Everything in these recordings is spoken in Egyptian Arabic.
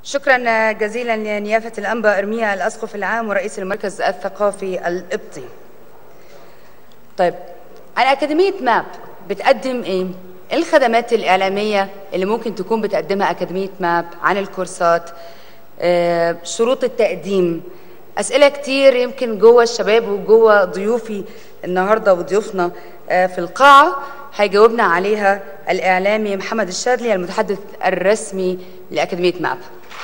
شكرا جزيلا لنيافة الأنبا إرميا الأسقف العام ورئيس المركز الثقافي القبطي طيب عن أكاديمية ماب بتقدم إيه؟ إيه الخدمات الإعلامية اللي ممكن تكون بتقدمها أكاديمية ماب عن الكورسات آه، شروط التقديم أسئلة كتير يمكن جوه الشباب وجوه ضيوفي النهاردة وضيوفنا آه، في القاعة هيجاوبنا عليها الإعلامي محمد الشاذلي المتحدث الرسمي لأكاديمية ماب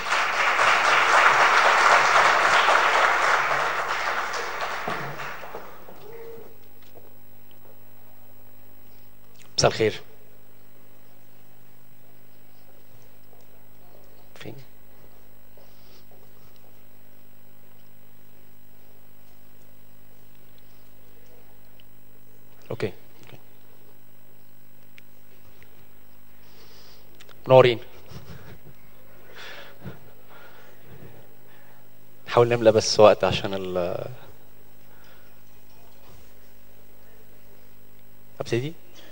مساء الخير فين اوكي اوكي منورين نحاول نملى بس وقت عشان ال ابتدي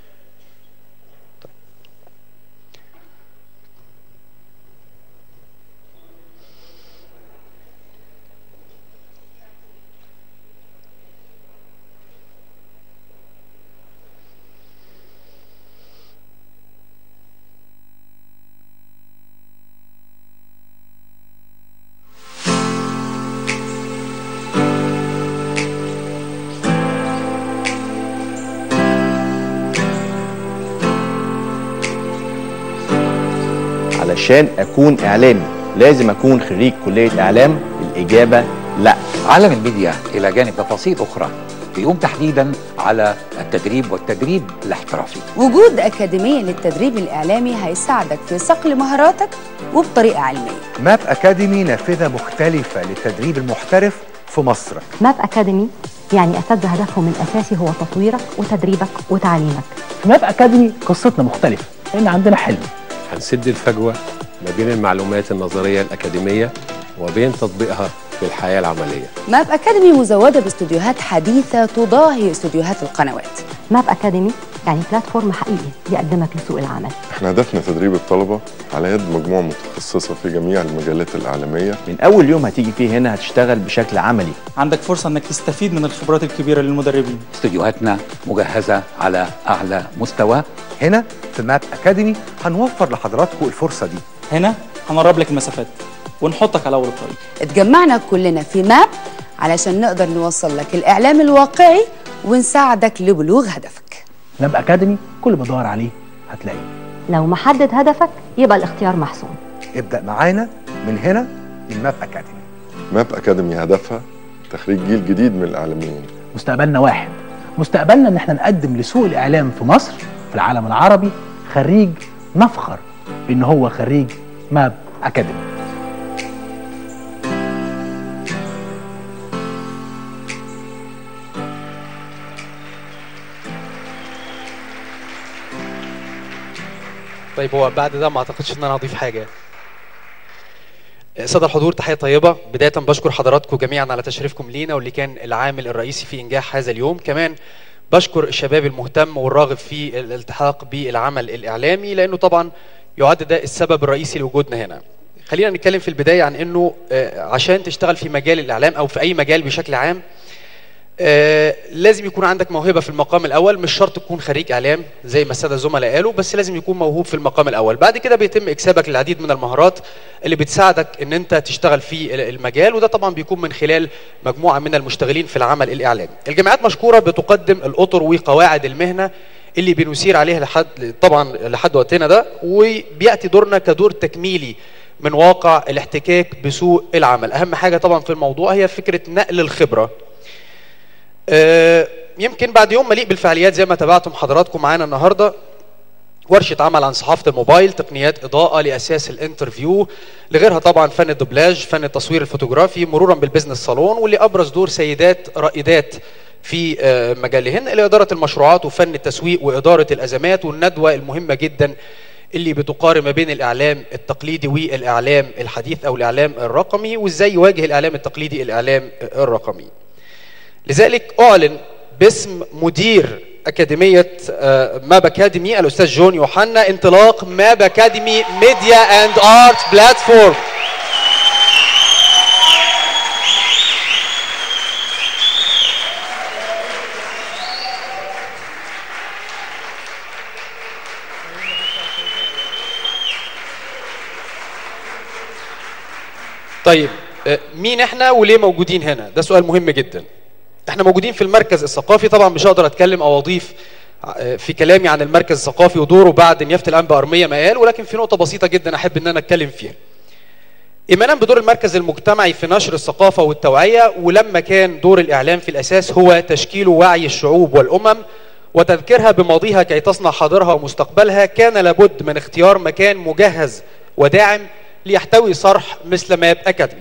علشان اكون اعلامي لازم اكون خريج كليه اعلام الاجابه لا عالم الميديا إلى جانب تفاصيل أخرى بيقوم تحديدا على التدريب والتدريب الاحترافي وجود أكاديمية للتدريب الإعلامي هيساعدك في صقل مهاراتك وبطريقة علمية ماب أكاديمي نافذة مختلفة للتدريب المحترف في مصر ماب أكاديمي يعني أساتذة هدفهم الأساسي هو تطويرك وتدريبك وتعليمك في ماب اكاديمي قصتنا مختلفه لان عندنا حلم هنسد الفجوة ما بين المعلومات النظرية الأكاديمية وبين تطبيقها في الحياة العملية ماب أكاديمي مزودة باستوديوهات حديثة تضاهي استوديوهات القنوات ماب أكاديمي يعني بلاتفورم حقيقي يقدمك لسوق العمل احنا هدفنا تدريب الطلبة على يد مجموعة متخصصة في جميع المجالات الإعلامية من اول يوم هتيجي فيه هنا هتشتغل بشكل عملي عندك فرصة انك تستفيد من الخبرات الكبيرة للمدربين استوديوهاتنا مجهزة على أعلى مستوى هنا في ماب أكاديمي هنوفر لحضراتكم الفرصة دي هنا هنقرب لك المسافات ونحطك على اول الطريق اتجمعنا كلنا في ماب علشان نقدر نوصل لك الإعلام الواقعي ونساعدك لبلوغ هدفك ماب اكاديمي كل اللي بدور عليه هتلاقيه لو محدد هدفك يبقى الاختيار محسوم ابدأ معانا من هنا من ماب أكاديمي ماب أكاديمي هدفها تخريج جيل جديد من الإعلاميين مستقبلنا واحد مستقبلنا ان احنا نقدم لسوق الاعلام في مصر في العالم العربي خريج نفخر بان هو خريج ماب اكاديمي طيب هو بعد ده ما اعتقدش ان انا هضيف حاجه سادة الحضور تحية طيبة بداية بشكر حضراتكم جميعا على تشريفكم لينا واللي كان العامل الرئيسي في إنجاح هذا اليوم كمان بشكر الشباب المهتم والراغب في الالتحاق بالعمل الإعلامي لأنه طبعا يعد ده السبب الرئيسي لوجودنا هنا خلينا نتكلم في البداية عن أنه آه، عشان تشتغل في مجال الإعلام أو في أي مجال بشكل عام آه، لازم يكون عندك موهبه في المقام الاول مش شرط تكون خريج اعلام زي ما الساده الزملاء قالوا بس لازم يكون موهوب في المقام الاول بعد كده بيتم اكسابك للعديد من المهارات اللي بتساعدك ان انت تشتغل في ال- المجال وده طبعا بيكون من خلال مجموعه من المشتغلين في العمل الاعلامي الجامعات مشكوره بتقدم الاطر وقواعد المهنه اللي بنسير عليها لحد طبعا لحد وقتنا ده وبياتي دورنا كدور تكميلي من واقع الاحتكاك بسوق العمل اهم حاجه طبعا في الموضوع هي فكره نقل الخبره آه، يمكن بعد يوم مليء بالفعاليات زي ما تابعتم حضراتكم معانا النهارده ورشة عمل عن صحافة الموبايل تقنيات إضاءة لأساس الانترفيو لغيرها طبعا فن الدوبلاج فن التصوير الفوتوغرافي مرورا بالبزنس صالون واللي أبرز دور سيدات رائدات في آه، مجالهن إلى إدارة المشروعات وفن التسويق وإدارة الأزمات والندوة المهمة جدا اللي بتقارن ما بين الإعلام التقليدي والإعلام الحديث أو الإعلام الرقمي وإزاي يواجه الإعلام التقليدي الإعلام الرقمي لذلك أعلن باسم مدير أكاديمية آه، ماب أكاديمي الأستاذ جون يوحنا انطلاق ماب أكاديمي ميديا أند آرت بلاتفورم طيب آه، مين احنا وليه موجودين هنا ده سؤال مهم جدا احنا موجودين في المركز الثقافي طبعا مش هقدر اتكلم او اضيف آه، في كلامي عن المركز الثقافي ودوره بعد نيافه الانبا ارميه ما قال ولكن في نقطه بسيطه جدا احب ان انا اتكلم فيها ايمانا بدور المركز المجتمعي في نشر الثقافه والتوعيه ولما كان دور الاعلام في الاساس هو تشكيل وعي الشعوب والامم وتذكيرها بماضيها كي تصنع حاضرها ومستقبلها كان لابد من اختيار مكان مجهز وداعم ليحتوي صرح مثل ماب اكاديمي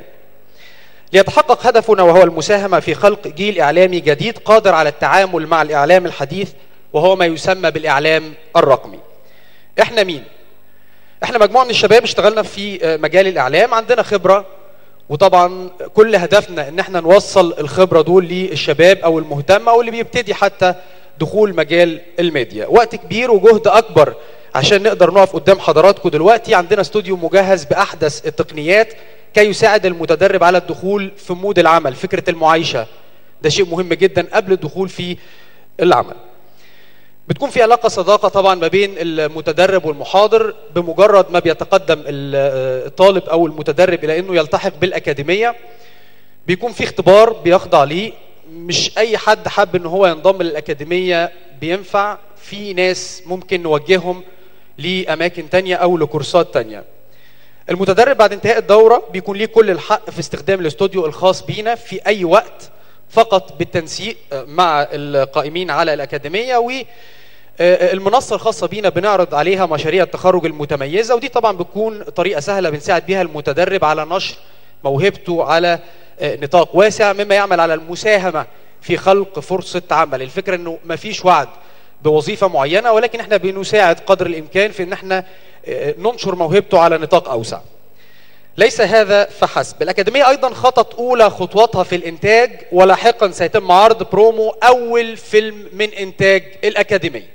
ليتحقق هدفنا وهو المساهمه في خلق جيل اعلامي جديد قادر على التعامل مع الاعلام الحديث وهو ما يسمى بالاعلام الرقمي احنا مين احنا مجموعه من الشباب اشتغلنا في آه، مجال الاعلام عندنا خبره وطبعا كل هدفنا ان احنا نوصل الخبره دول للشباب او المهتم او اللي بيبتدي حتى دخول مجال الميديا وقت كبير وجهد اكبر عشان نقدر نقف قدام حضراتكم دلوقتي عندنا استوديو مجهز باحدث التقنيات كي يساعد المتدرب على الدخول في مود العمل فكره المعايشه ده شيء مهم جدا قبل الدخول في العمل بتكون في علاقه صداقه طبعا ما بين المتدرب والمحاضر بمجرد ما بيتقدم ال- الطالب او المتدرب الى انه يلتحق بالاكاديميه بيكون في اختبار بيخضع ليه مش اي حد حب ان هو ينضم للاكاديميه بينفع في ناس ممكن نوجههم لاماكن تانية او لكورسات تانية المتدرب بعد انتهاء الدوره بيكون ليه كل الحق في استخدام الاستوديو الخاص بينا في اي وقت فقط بالتنسيق مع القائمين على الاكاديميه و آه، المنصه الخاصه بينا بنعرض عليها مشاريع التخرج المتميزه ودي طبعا بتكون طريقه سهله بنساعد بيها المتدرب على نشر موهبته على آه، نطاق واسع مما يعمل على المساهمه في خلق فرصه عمل الفكره انه مفيش وعد بوظيفه معينه ولكن احنا بنساعد قدر الامكان في ان احنا آه، ننشر موهبته على نطاق اوسع ليس هذا فحسب الأكاديمية أيضا خطت أولى خطواتها في الإنتاج ولاحقا سيتم عرض برومو أول فيلم من إنتاج الأكاديمية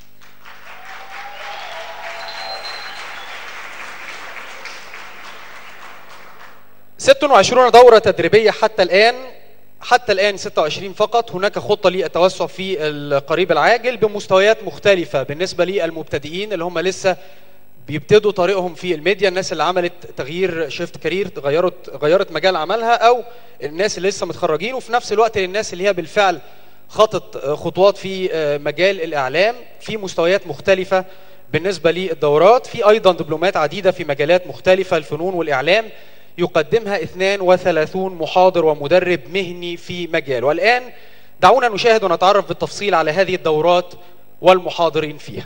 ست وعشرون دورة تدريبية حتى الآن حتى الآن 26 فقط هناك خطة للتوسع في القريب العاجل بمستويات مختلفة بالنسبة للمبتدئين اللي هم لسه بيبتدوا طريقهم في الميديا الناس اللي عملت تغيير شيفت كارير غيرت غيرت مجال عملها او الناس اللي لسه متخرجين وفي نفس الوقت للناس اللي هي بالفعل خطت خطوات في مجال الاعلام في مستويات مختلفه بالنسبه للدورات في ايضا دبلومات عديده في مجالات مختلفه الفنون والاعلام يقدمها 32 محاضر ومدرب مهني في مجال والان دعونا نشاهد ونتعرف بالتفصيل على هذه الدورات والمحاضرين فيها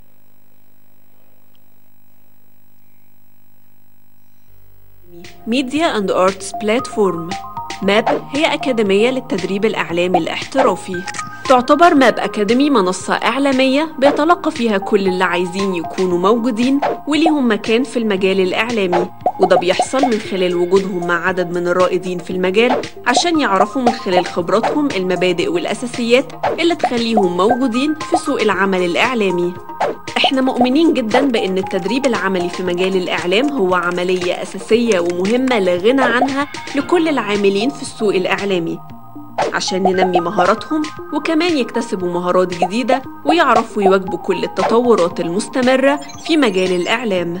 ميديا اند ارتس بلاتفورم ماب هي أكاديمية للتدريب الإعلامي الاحترافي تعتبر ماب أكاديمي منصة إعلامية بيتلقى فيها كل اللي عايزين يكونوا موجودين وليهم مكان في المجال الإعلامي وده بيحصل من خلال وجودهم مع عدد من الرائدين في المجال عشان يعرفوا من خلال خبراتهم المبادئ والأساسيات اللي تخليهم موجودين في سوق العمل الإعلامي احنا مؤمنين جدا بان التدريب العملي في مجال الاعلام هو عمليه اساسيه ومهمه لا غنى عنها لكل العاملين في السوق الاعلامي عشان ننمي مهاراتهم وكمان يكتسبوا مهارات جديده ويعرفوا يواجهوا كل التطورات المستمره في مجال الاعلام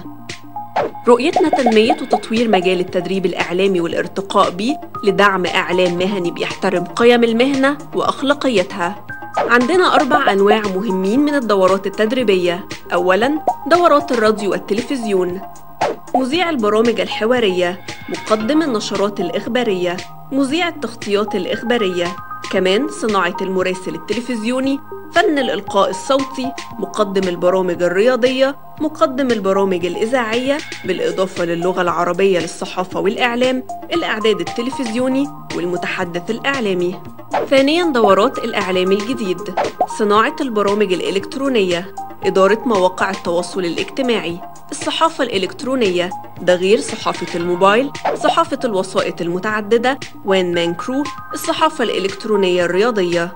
رؤيتنا تنمية وتطوير مجال التدريب الإعلامي والارتقاء به لدعم إعلام مهني بيحترم قيم المهنة وأخلاقيتها عندنا أربع أنواع مهمين من الدورات التدريبية أولاً دورات الراديو والتلفزيون مذيع البرامج الحوارية مقدم النشرات الإخبارية مذيع التغطيات الإخبارية كمان صناعة المراسل التلفزيوني فن الإلقاء الصوتي مقدم البرامج الرياضية مقدم البرامج الإذاعية بالإضافة للغة العربية للصحافة والإعلام الإعداد التلفزيوني والمتحدث الإعلامي ثانياً دورات الإعلام الجديد صناعة البرامج الإلكترونية إدارة مواقع التواصل الاجتماعي الصحافة الإلكترونية ده غير صحافة الموبايل صحافة الوسائط المتعددة وان مان كرو الصحافة الإلكترونية الرياضية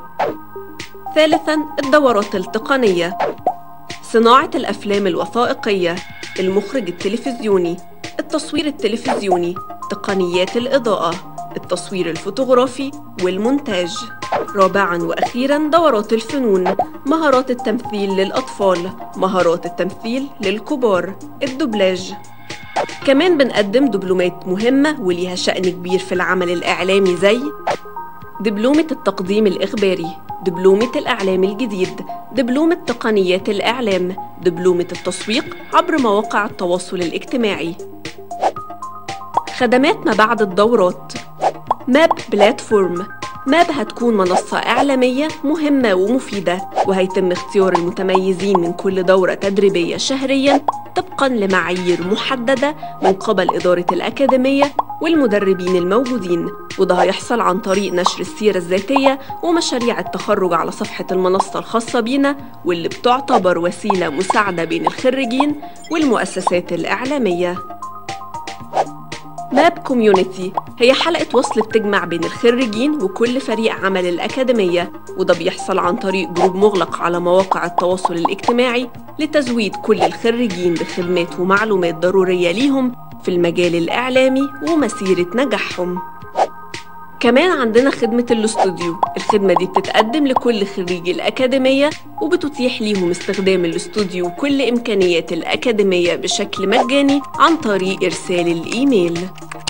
ثالثاً الدورات التقنية صناعة الأفلام الوثائقية المخرج التلفزيوني التصوير التلفزيوني تقنيات الإضاءة التصوير الفوتوغرافي والمونتاج رابعا واخيرا دورات الفنون مهارات التمثيل للاطفال مهارات التمثيل للكبار الدبلاج كمان بنقدم دبلومات مهمة وليها شأن كبير في العمل الإعلامي زي دبلومة التقديم الإخباري دبلومة الإعلام الجديد دبلومة تقنيات الإعلام دبلومة التسويق عبر مواقع التواصل الاجتماعي خدمات ما بعد الدورات ماب بلاتفورم ماب هتكون منصة إعلامية مهمة ومفيدة وهيتم اختيار المتميزين من كل دورة تدريبية شهرياً طبقاً لمعايير محددة من قبل إدارة الأكاديمية والمدربين الموجودين وده هيحصل عن طريق نشر السيرة الذاتية ومشاريع التخرج على صفحة المنصة الخاصة بينا واللي بتعتبر وسيلة مساعدة بين الخريجين والمؤسسات الإعلامية ماب كوميونيتي هي حلقة وصل بتجمع بين الخريجين وكل فريق عمل الأكاديمية وده بيحصل عن طريق جروب مغلق على مواقع التواصل الاجتماعي لتزويد كل الخريجين بخدمات ومعلومات ضرورية ليهم في المجال الإعلامي ومسيرة نجاحهم كمان عندنا خدمة الاستوديو الخدمة دي بتتقدم لكل خريجي الأكاديمية وبتتيح ليهم استخدام الاستوديو وكل إمكانيات الأكاديمية بشكل مجاني عن طريق إرسال الإيميل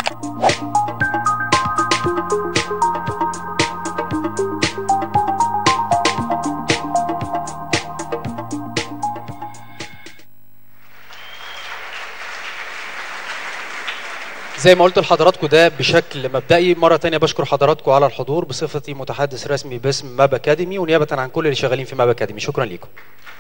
زي ما قلت لحضراتكم ده بشكل مبدئي مرة تانية بشكر حضراتكم على الحضور بصفتي متحدث رسمي باسم ماب أكاديمي ونيابة عن كل اللي شغالين في ماب أكاديمي شكرا لكم